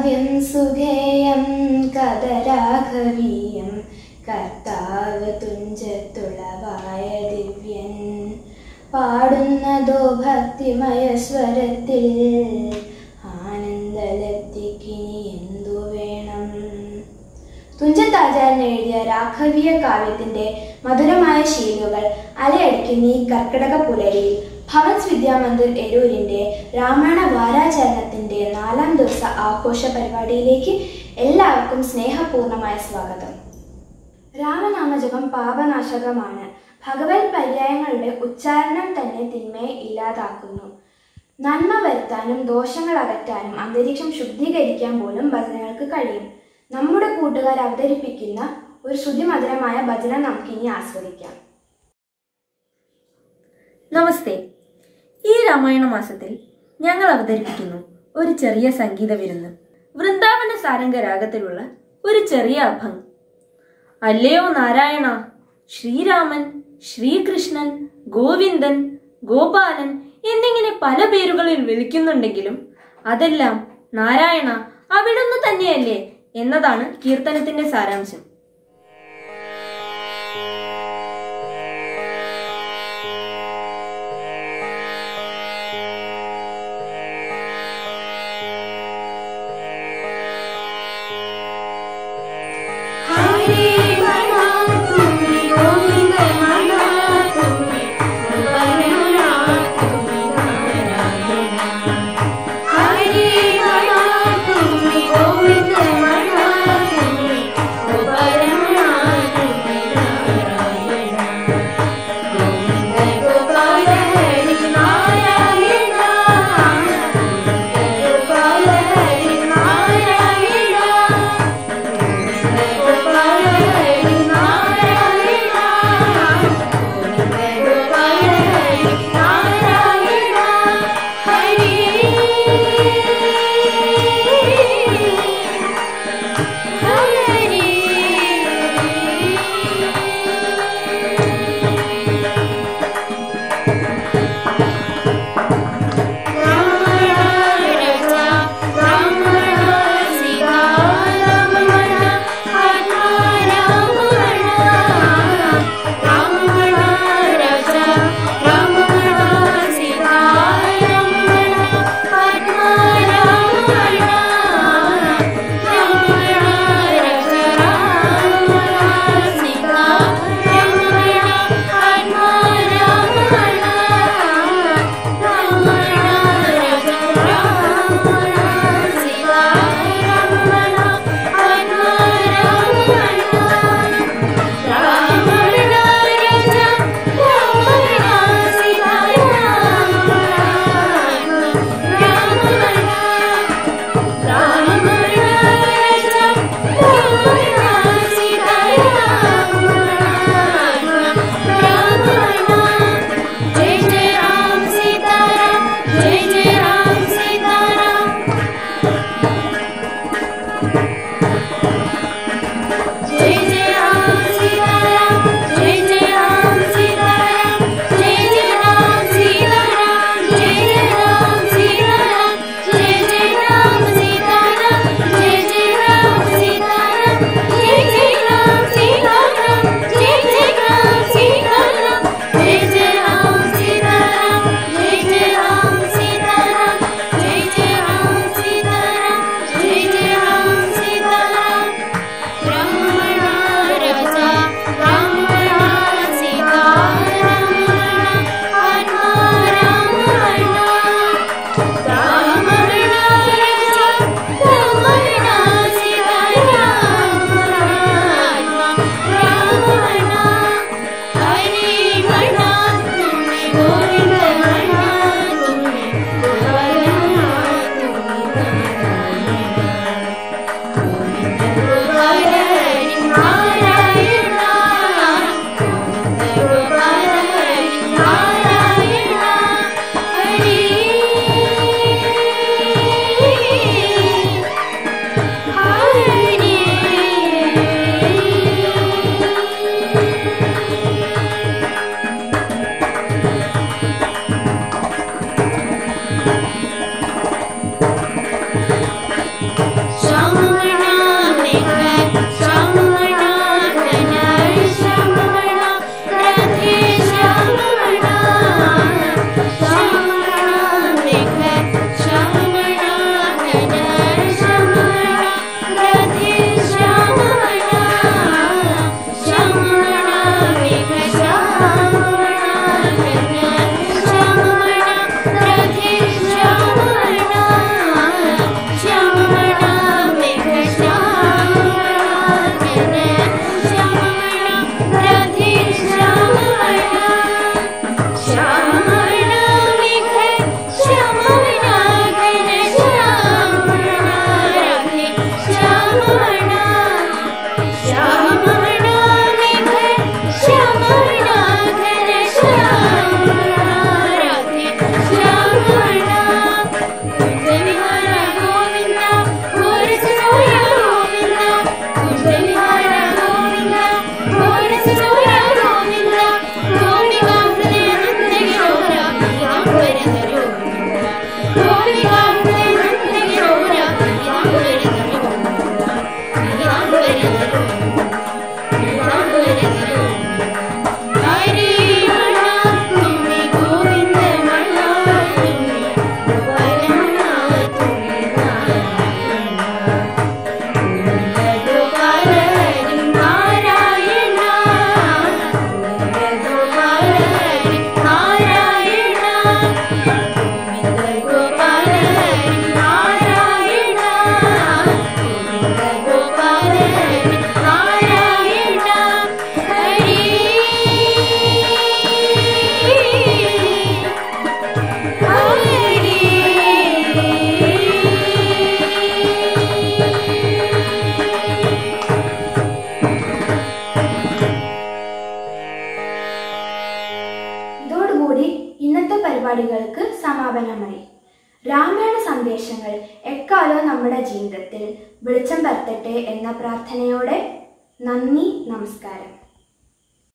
കാവ്യം സുഖേയം കഥരാഘവീയം കർത്താവ് തുഞ്ചത്തുളവായ ദിവ്യൻ പാടുന്നതോ ഭക്തിമയ സ്വരത്തിൽ ആനന്ദലബ്ധിക്കിനി എന്തു വേണം തുഞ്ചത്താചാര്യൻ എഴുതിയ രാഘവീയ കാവ്യത്തിന്റെ മധുരമായ ശീലുകൾ അലയടിക്കുന്ന ഈ കർക്കിടക പുലരിയിൽ ഭവൻസ് വിദ്യാമന്ദിർ എരൂരിന്റെ രാമായണ വാരാചരണത്തിന്റെ നാലാം ദിവസ ആഘോഷ പരിപാടിയിലേക്ക് എല്ലാവർക്കും സ്നേഹപൂർണമായ സ്വാഗതം രാമനാമജപം പാപനാശകമാണ് ഭഗവത് പര്യായങ്ങളുടെ ഉച്ചാരണം തന്നെ തിന്മയെ ഇല്ലാതാക്കുന്നു നന്മ വരുത്താനും ദോഷങ്ങൾ അകറ്റാനും അന്തരീക്ഷം ശുദ്ധീകരിക്കാൻ പോലും ഭജനകൾക്ക് കഴിയും നമ്മുടെ കൂട്ടുകാർ അവതരിപ്പിക്കുന്ന ഒരു ശ്രുതിമധുരമായ ഭജന നമുക്കിനി ആസ്വദിക്കാം നമസ്തേ ഈ രാമായണ മാസത്തിൽ ഞങ്ങൾ അവതരിപ്പിക്കുന്നു ഒരു ചെറിയ സംഗീത വിരുന്ന് വൃന്ദാവന സാരംഗ രാഗത്തിലുള്ള ഒരു ചെറിയ അഭംഗ് അല്ലയോ നാരായണ ശ്രീരാമൻ ശ്രീകൃഷ്ണൻ ഗോവിന്ദൻ ഗോപാലൻ എന്നിങ്ങനെ പല പേരുകളിൽ വിളിക്കുന്നുണ്ടെങ്കിലും അതെല്ലാം നാരായണ അവിടുന്ന് തന്നെയല്ലേ എന്നതാണ് കീർത്തനത്തിന്റെ സാരാംശം Hare പരിപാടികൾക്ക് സമാപനമായി രാമായണ സന്ദേശങ്ങൾ എക്കാലവും നമ്മുടെ ജീവിതത്തിൽ വെളിച്ചം പരത്തട്ടെ എന്ന പ്രാർത്ഥനയോടെ നന്ദി നമസ്കാരം